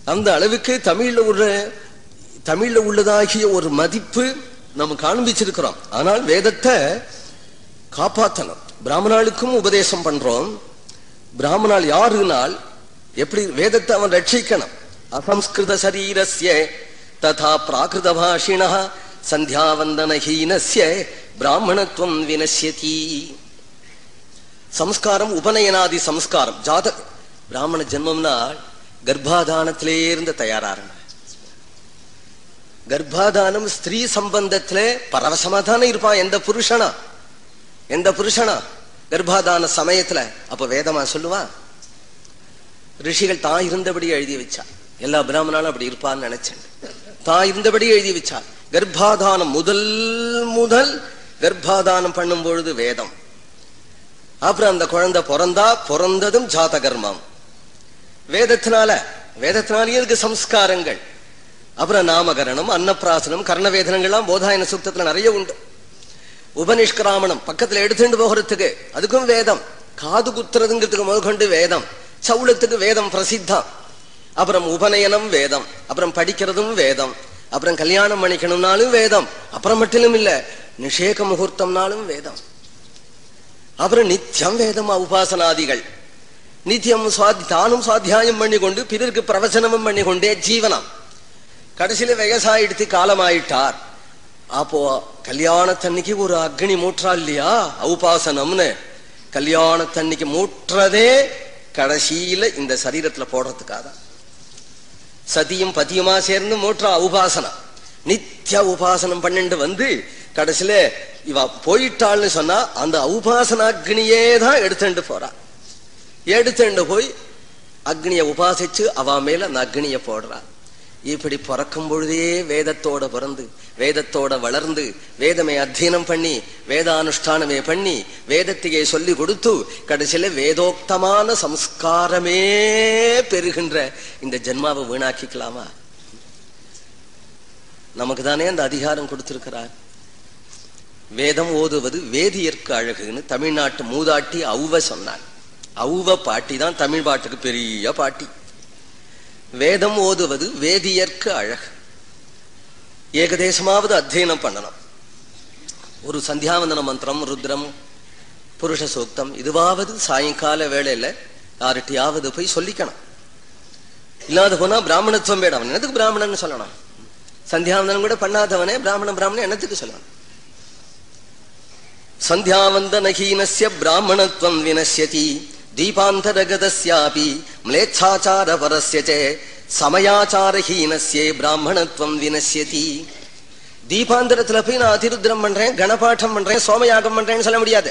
அந்த அளவுக்கு தமிழ்ல உள்ள தமிழ்ல உள்ளதாகிய ஒரு மதிப்பு நம்ம காண்பிச்சிருக்கிறோம் ஆனால் வேதத்தை காப்பாத்தணும் பிராமணாளுக்கும் உபதேசம் பண்றோம் பிராமணால் யாருனால் எப்படி வேதத்தை அவன் ரட்சிக்கணும் அசம்ஸ்கிருத சரீரஸ்ய ததா பிராகிருத பாஷிண சந்தியாவந்தனஹீனஸ்ய பிராமணத்துவம் வினசியதி சம்ஸ்காரம் உபநயனாதி சம்ஸ்காரம் ஜாத பிராமண ஜென்மம்னா கர்ப்பாதானத்திலே இருந்து தயாராருங்க கர்ப்பாதானம் ஸ்திரீ சம்பந்தத்துல பரவசமா தானே இருப்பான் எந்த புருஷனா எந்த புருஷனா கர்ப்பாதான சமயத்துல அப்ப வேதமா சொல்லுவா ரிஷிகள் தான் இருந்தபடி எழுதி வச்சா எல்லா பிராமணாலும் அப்படி இருப்பான்னு நினைச்சேன் தான் இருந்தபடி எழுதி வச்சா கர்ப்பாதானம் முதல் முதல் கர்ப்பாதானம் பண்ணும் பொழுது வேதம் அப்புறம் அந்த குழந்தை பிறந்தா பிறந்ததும் ஜாத கர்மம் வேதத்தினால வேதத்தினாலேயே இருக்கு சம்ஸ்காரங்கள் அப்புறம் நாமகரணம் அன்னப்பிராசனம் கர்ணவேதனங்கள்லாம் போதாயன சூக்தத்துல நிறைய உண்டு உபனிஷ்கிராமணம் பக்கத்துல எடுத்துட்டு போகிறதுக்கு அதுக்கும் வேதம் காது குத்துறதுங்கிறதுக்கு முதற்கொண்டு வேதம் சவுளத்துக்கு வேதம் பிரசித்தம் அப்புறம் உபநயனம் வேதம் அப்புறம் படிக்கிறதும் வேதம் அப்புறம் கல்யாணம் பண்ணிக்கணும்னாலும் வேதம் அப்புறம் மட்டும் இல்ல நிஷேக முகூர்த்தம்னாலும் வேதம் அப்புறம் நித்தியம் வேதம் உபாசனாதிகள் நித்தியம் சுவாதி தானும் சுவாத்தியாயம் பண்ணி கொண்டு பிறருக்கு பிரவச்சனமும் பண்ணி கொண்டே ஜீவனம் கடைசியில வயசாயிடுத்து காலமாயிட்டார் அப்போ கல்யாணத்தன்னைக்கு ஒரு அக்னி மூற்றா இல்லையா உபாசனம்னு கல்யாணத்தன்னைக்கு மூற்றதே கடைசியில இந்த சரீரத்துல போடுறதுக்காக சதியும் பதியுமா சேர்ந்து மூற்றா உபாசனம் நித்திய உபாசனம் பண்ணிட்டு வந்து கடைசியில இவ போயிட்டாள்னு சொன்னா அந்த உபாசனாக்னியே தான் எடுத்துட்டு போறா எடுத்துட்டு போய் அக்னிய உபாசிச்சு அவ மேல அந்த அக்னிய போடுறா இப்படி பிறக்கும் பொழுதே வேதத்தோட பிறந்து வேதத்தோட வளர்ந்து வேதமே அத்தியனம் பண்ணி வேதானுஷ்டானமே பண்ணி வேதத்தையே சொல்லி கொடுத்து கடைசியில வேதோக்தமான சம்ஸ்காரமே பெறுகின்ற இந்த ஜென்மாவை வீணாக்கிக்கலாமா நமக்கு தானே அந்த அதிகாரம் கொடுத்திருக்கிறார் வேதம் ஓதுவது வேதியற்கு அழகுன்னு தமிழ்நாட்டு மூதாட்டி அவுவ சொன்னார் அவுவ பாட்டி தான் தமிழ் பாட்டுக்கு பெரிய பாட்டி வேதம் ஓதுவது வேதியற்கு அழகு ஏகதேசமாவது அத்தியனம் பண்ணணும் ஒரு சந்தியாவந்தன மந்திரம் ருத்ரம் புருஷ சூக்தம் இதுவாவது சாயங்கால வேளையில யார்கிட்டயாவது போய் சொல்லிக்கணும் இல்லாத போனா பிராமணத்துவம் வேணும் அவன் என்னத்துக்கு பிராமணன் சொல்லணும் சந்தியாவந்தனம் கூட பண்ணாதவனே பிராமணன் பிராமணன் என்னத்துக்கு சொல்லணும் சந்தியாவந்தனஹீனஸ்ய பிராமணத்துவம் வினசியதி தீபாந்தரகதஸ்யாபி மிளேச்சாச்சார பரஸ்ய ச சமயாச்சாரஹீனஸ்யே பிராமணத்துவம் வினசியதி தீபாந்தரத்துல போய் நான் அதிருத்ரம் பண்றேன் கணபாட்டம் பண்றேன் சோமயாகம் பண்றேன்னு சொல்ல முடியாது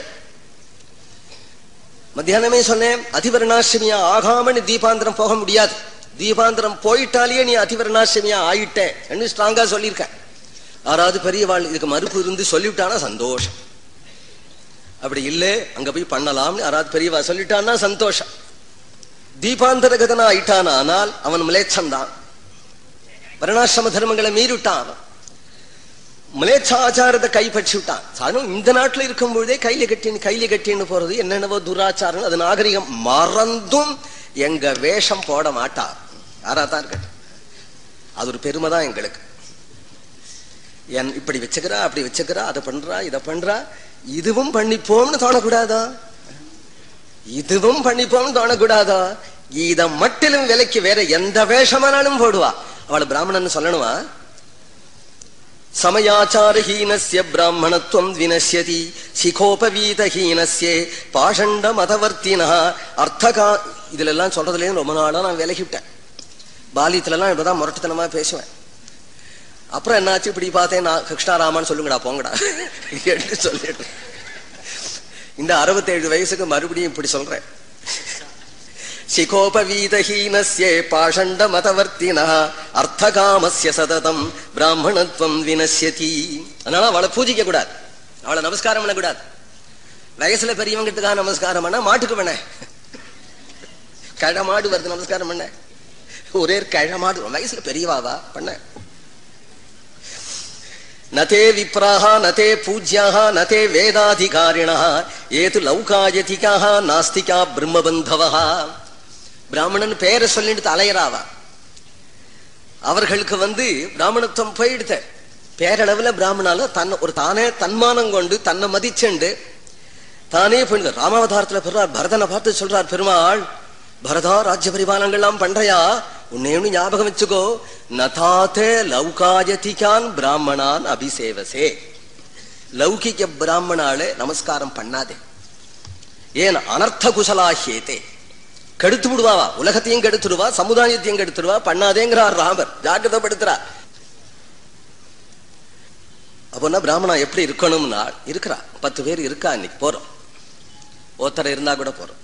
மத்தியானமே சொன்னேன் அதிவர்ணாசிரமியா ஆகாம நீ தீபாந்திரம் போக முடியாது தீபாந்திரம் போயிட்டாலேயே நீ அதிவர்ணாசிரமியா ஆயிட்டே என்று ஸ்ட்ராங்கா சொல்லியிருக்க யாராவது பெரியவாள் இதுக்கு மறுப்பு இருந்து சொல்லிவிட்டானா சந்தோஷம் அப்படி இல்லை அங்க போய் பண்ணலாம்னு யாராவது பெரியவா சொல்லிட்டான்னா சந்தோஷம் தீபாந்தரகதனா ஆயிட்டான் ஆனால் அவன் மிலேச்சம் தான் வர்ணாசிரம தர்மங்களை மீறிவிட்டான் அவன் மிலேச்சாச்சாரத்தை கைப்பற்றி விட்டான் சாதாரண இந்த நாட்டுல இருக்கும் பொழுதே கையில கட்டின்னு கையில கட்டின்னு போறது என்னென்னவோ துராச்சாரம் அது நாகரிகம் மறந்தும் எங்க வேஷம் போட மாட்டா யாரா தான் இருக்கட்டும் அது ஒரு பெருமை தான் எங்களுக்கு என் இப்படி வச்சுக்கிறா அப்படி வச்சுக்கிறா அதை பண்றா இதை பண்றா இதுவும் பண்ணிப்போம்னு தோணக்கூடாதா இதுவும் பண்ணிப்போம்னு தோணக்கூடாதா இத மட்டிலும் விலைக்கு வேற எந்த வேஷமானாலும் போடுவா அவளை பிராமணன் சொல்லணுமா சமயாச்சாரஹீனஸ்ய பிராமணத்துவம் வினசியதி சிகோபவீதஹீனஸ்ய பாஷண்ட மதவர்த்தினா அர்த்தகா இதுல எல்லாம் சொல்றதுல ரொம்ப நாளா நான் விலகிவிட்டேன் பாலியத்துல எல்லாம் இப்பதான் முரட்டுத்தனமா பேசுவேன் அப்புறம் என்னாச்சு இப்படி பார்த்தேன் நான் கிருஷ்ணாராமான்னு சொல்லுங்கடா போங்கடா என்று சொல்லிட்டு இந்த அறுபத்தேழு வயசுக்கு மறுபடியும் இப்படி சொல்றேன் சிகோபவீதஹீனஸ்ய பாஷண்ட மதவர்த்தினா அர்த்தகாமஸ்ய சததம் பிராமணத்துவம் வினசியதி அதனால அவளை பூஜிக்க கூடாது அவளை நமஸ்காரம் பண்ணக்கூடாது வயசுல பெரியவங்கிறதுக்காக நமஸ்காரம் பண்ண மாட்டுக்கு பண்ண கழமாடு வருது நமஸ்காரம் பண்ண ஒரே கழமாடு வயசுல பெரியவாவா பண்ண நதே விப்ராக நதே பூஜ்யாக நதே வேதாதிகாரிண ஏது லௌகாயதிகாக நாஸ்திகா பிரம்மபந்தவா பிராமணன் பேரை சொல்லிட்டு அலையறாவா அவர்களுக்கு வந்து பிராமணத்துவம் போயிடுத்த பேரளவுல பிராமணால தன்னை ஒரு தானே தன்மானம் கொண்டு தன்னை மதிச்செண்டு தானே போயிடுது ராமாவதாரத்துல பெறார் பரதனை பார்த்து சொல்றார் பெருமாள் பரதா ராஜ்ய பரிபாலங்கள்லாம் பண்றையா உன்னையும் ஞாபகம் வச்சுக்கோ நதாத்தே லௌகாயதிகான் பிராமணான் அபிசேவசே லௌகிக பிராமணாலே நமஸ்காரம் பண்ணாதே ஏன் அனர்த்த குசலாஹியத்தே கெடுத்து விடுவாவா உலகத்தையும் கெடுத்துடுவா சமுதாயத்தையும் கெடுத்துடுவா பண்ணாதேங்கிறார் ராமர் ஜாக்கிரதப்படுத்துறார் அப்போனா பிராமணா எப்படி இருக்கணும்னா இருக்கிறா பத்து பேர் இருக்கா இன்னைக்கு போறோம் ஒருத்தர் இருந்தா கூட போறோம்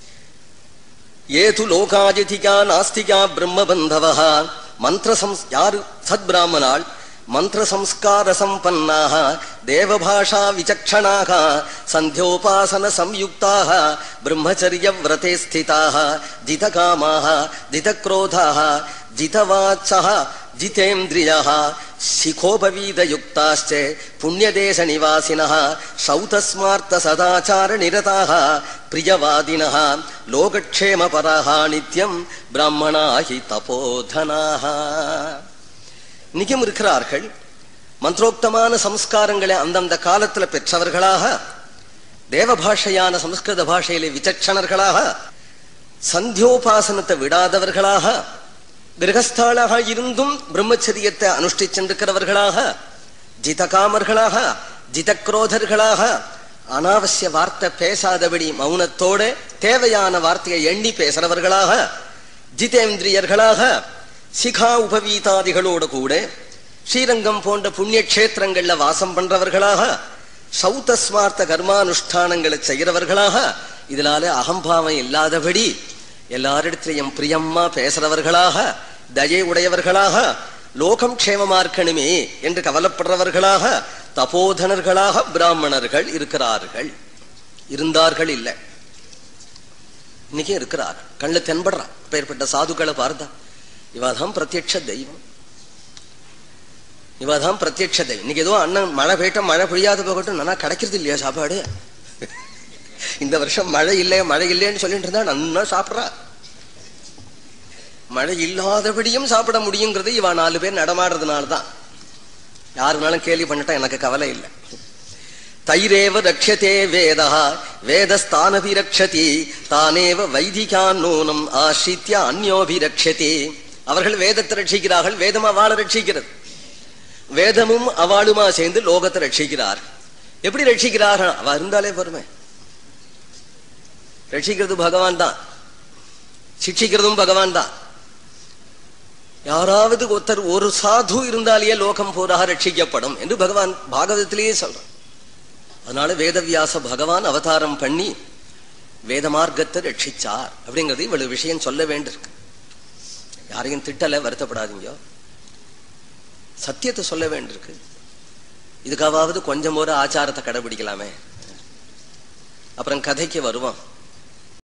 ஏது லோகாஜிதிகா நாஸ்திகா பிரம்மபந்தவா மந்திர சம்ஸ் யாரு சத் பிராமணாள் மந்திர சம்ஸ்கார சம்பன்னாக தேவபாஷா விசக்ஷணாக சந்தியோபாசன சம்யுக்தாக பிரம்மச்சரிய விரதே ஸ்திதாக ஜிதகாமாக ஜிதக்ரோதாக ஜிதவாச்சः जितेन्द्रियः शिखोपवीतयुक्ताश्च पुण्यदेशनिवासिनः शौतस्मार्तसदाचारनिरताः प्रियवादिनः लोकक्षेमपराः नित्यम् ब्राह्मणा हि तपोधनाः நிகம் இருக்கிறார்கள் மந்திரோக்தமான சம்ஸ்காரங்களை அந்தந்த காலத்துல பெற்றவர்களாக தேவபாஷையான சம்ஸ்கிருத பாஷையிலே விசக்ஷணர்களாக சந்தியோபாசனத்தை விடாதவர்களாக கிரகஸ்தாளாக இருந்தும் பிரம்மச்சரியத்தை அனுஷ்டிச்சென்றிருக்கிறவர்களாக ஜிதகாமர்களாக ஜிதக்ரோதர்களாக அனாவசிய வார்த்தை பேசாதபடி மௌனத்தோட தேவையான வார்த்தையை எண்ணி பேசுறவர்களாக ஜிதேந்திரியர்களாக சிகா உபவீதாதிகளோடு கூட ஸ்ரீரங்கம் போன்ற புண்ணிய கஷேத்திரங்கள்ல வாசம் பண்றவர்களாக சௌத்தஸ்மார்த்த கர்மானுஷ்டானங்களை செய்கிறவர்களாக இதனால அகம்பாவம் இல்லாதபடி எல்லாரிடத்திலையும் பிரியம்மா பேசுறவர்களாக தயை உடையவர்களாக லோகம் க்ஷேமமா இருக்கணுமே என்று கவலைப்படுறவர்களாக தபோதனர்களாக பிராமணர்கள் இருக்கிறார்கள் இருந்தார்கள் இல்லை இன்னைக்கு இருக்கிறார் கண்ணு தென்படுறா பெயர்பட்ட சாதுக்களை பார்த்தா இவாதான் பிரத்யட்ச தெய்வம் இவாதான் பிரத்யட்ச தெய்வம் இன்னைக்கு ஏதோ அண்ணன் மழை பெய்யட்டும் மழை பெய்யாத போகட்டும் நல்லா கிடைக்கிறது இல்லையா சாப்பாடு இந்த வருஷம் மழை இல்லை மழை இல்லைன்னு சொல்லிட்டு இருந்தா நன்னா சாப்பிட்றா மழை இல்லாதபடியும் சாப்பிட முடியுங்கிறது இவ நாலு பேர் நடமாடுறதுனால தான் யாருனாலும் கேள்வி பண்ணிட்டா எனக்கு கவலை இல்லை தைரேவ ரக்ஷதே வேதா வேதஸ்தானபி ரக்ஷதி தானேவ வைதிகான் நூனம் ஆசித்ய அந்யோபி ரக்ஷதி அவர்கள் வேதத்தை ரட்சிக்கிறார்கள் வேதம் அவளை ரட்சிக்கிறது வேதமும் அவளுமா சேர்ந்து லோகத்தை ரட்சிக்கிறார் எப்படி ரட்சிக்கிறார்கள் அவ இருந்தாலே பொறுமை ரட்சிக்கிறது பகவான் தான் சிக்ஷிக்கிறதும் பகவான் தான் யாராவது ஒருத்தர் ஒரு சாது இருந்தாலேயே லோகம் போராக ரட்சிக்கப்படும் என்று பகவான் பாகவதத்திலேயே சொல்றான் அதனால வேதவியாச பகவான் அவதாரம் பண்ணி வேத மார்க்கத்தை ரட்சிச்சார் அப்படிங்கிறது இவ்வளவு விஷயம் சொல்ல வேண்டியிருக்கு யாரையும் திட்டல வருத்தப்படாதீங்க சத்தியத்தை சொல்ல வேண்டியிருக்கு இதுக்காவது கொஞ்சம் ஒரு ஆச்சாரத்தை கடைபிடிக்கலாமே அப்புறம் கதைக்கு வருவோம்